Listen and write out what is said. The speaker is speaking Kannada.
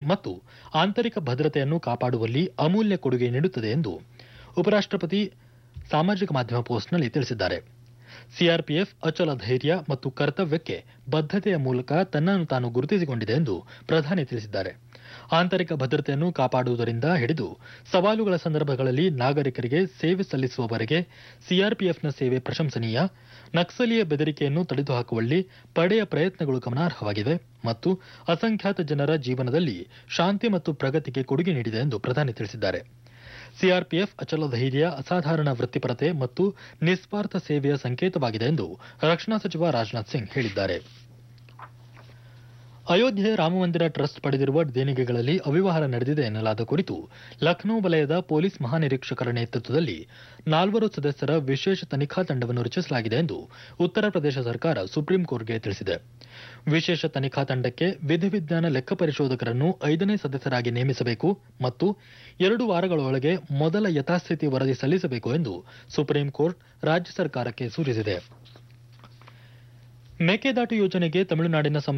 ಮತ್ತು ಆಂತರಿಕ ಭದ್ರತೆಯನ್ನು ಕಾಪಾಡುವಲ್ಲಿ ಅಮೂಲ್ಯ ಕೊಡುಗೆ ನೀಡುತ್ತದೆ ಎಂದು ಉಪರಾಷ್ಟಪತಿ ಸಾಮಾಜಿಕ ಮಾಧ್ಯಮ ಪೋಸ್ಟ್ನಲ್ಲಿ ತಿಳಿಸಿದ್ದಾರೆ ಸಿಆರ್ಪಿಎಫ್ ಅಚಲ ಧೈರ್ಯ ಮತ್ತು ಕರ್ತವ್ಯಕ್ಕೆ ಬದ್ಧತೆಯ ಮೂಲಕ ತನ್ನನ್ನು ತಾನು ಗುರುತಿಸಿಕೊಂಡಿದೆ ಎಂದು ಪ್ರಧಾನಿ ತಿಳಿಸಿದ್ದಾರೆ ಆಂತರಿಕ ಭದ್ರತೆಯನ್ನು ಕಾಪಾಡುವುದರಿಂದ ಹಿಡಿದು ಸವಾಲುಗಳ ಸಂದರ್ಭಗಳಲ್ಲಿ ನಾಗರಿಕರಿಗೆ ಸೇವೆ ಸಲ್ಲಿಸುವವರೆಗೆ ಸಿಆರ್ಪಿಎಫ್ನ ಸೇವೆ ಪ್ರಶಂಸನೀಯ ನಕ್ಸಲೀಯ ಬೆದರಿಕೆಯನ್ನು ತಡೆದುಹಾಕುವಲ್ಲಿ ಪಡೆಯ ಪ್ರಯತ್ನಗಳು ಗಮನಾರ್ಹವಾಗಿವೆ ಮತ್ತು ಅಸಂಖ್ಯಾತ ಜನರ ಜೀವನದಲ್ಲಿ ಶಾಂತಿ ಮತ್ತು ಪ್ರಗತಿಗೆ ಕೊಡುಗೆ ನೀಡಿದೆ ಎಂದು ಪ್ರಧಾನಿ ತಿಳಿಸಿದ್ದಾರೆ ಸಿಆರ್ಪಿಎಫ್ ಅಚಲ ಧೈರ್ಯ ಅಸಾಧಾರಣ ವೃತ್ತಿಪರತೆ ಮತ್ತು ನಿಸ್ವಾರ್ಥ ಸೇವೆಯ ಸಂಕೇತವಾಗಿದೆ ಎಂದು ರಕ್ಷಣಾ ಸಚಿವ ರಾಜನಾಥ್ ಸಿಂಗ್ ಹೇಳಿದ್ದಾರೆ ಅಯೋಧ್ಯೆ ರಾಮಮಂದಿರ ಟ್ರಸ್ಟ್ ಪಡೆದಿರುವ ದೇಣಿಗೆಗಳಲ್ಲಿ ಅವ್ಯವಹಾರ ನಡೆದಿದೆ ಎನ್ನಲಾದ ಕುರಿತು ಲಖನೌ ವಲಯದ ಪೊಲೀಸ್ ಮಹಾನಿರೀಕ್ಷಕರ ನೇತೃತ್ವದಲ್ಲಿ ನಾಲ್ವರು ಸದಸ್ಯರ ವಿಶೇಷ ತನಿಖಾ ತಂಡವನ್ನು ರಚಿಸಲಾಗಿದೆ ಎಂದು ಉತ್ತರ ಪ್ರದೇಶ ಸರ್ಕಾರ ಸುಪ್ರೀಂ ಕೋರ್ಟ್ಗೆ ತಿಳಿಸಿದೆ ವಿಶೇಷ ತನಿಖಾ ತಂಡಕ್ಕೆ ವಿಧಿವಿಜ್ಞಾನ ಲೆಕ್ಕ ಪರಿಶೋಧಕರನ್ನು ಐದನೇ ಸದಸ್ಯರಾಗಿ ನೇಮಿಸಬೇಕು ಮತ್ತು ಎರಡು ವಾರಗಳೊಳಗೆ ಮೊದಲ ಯಥಾಸ್ಥಿತಿ ವರದಿ ಸಲ್ಲಿಸಬೇಕು ಎಂದು ಸುಪ್ರೀಂ ಕೋರ್ಟ್ ರಾಜ್ಯ ಸರ್ಕಾರಕ್ಕೆ ಸೂಚಿಸಿದೆ ಮೇಕೆದಾಟು ಯೋಜನೆಗೆ ತಮಿಳುನಾಡಿನ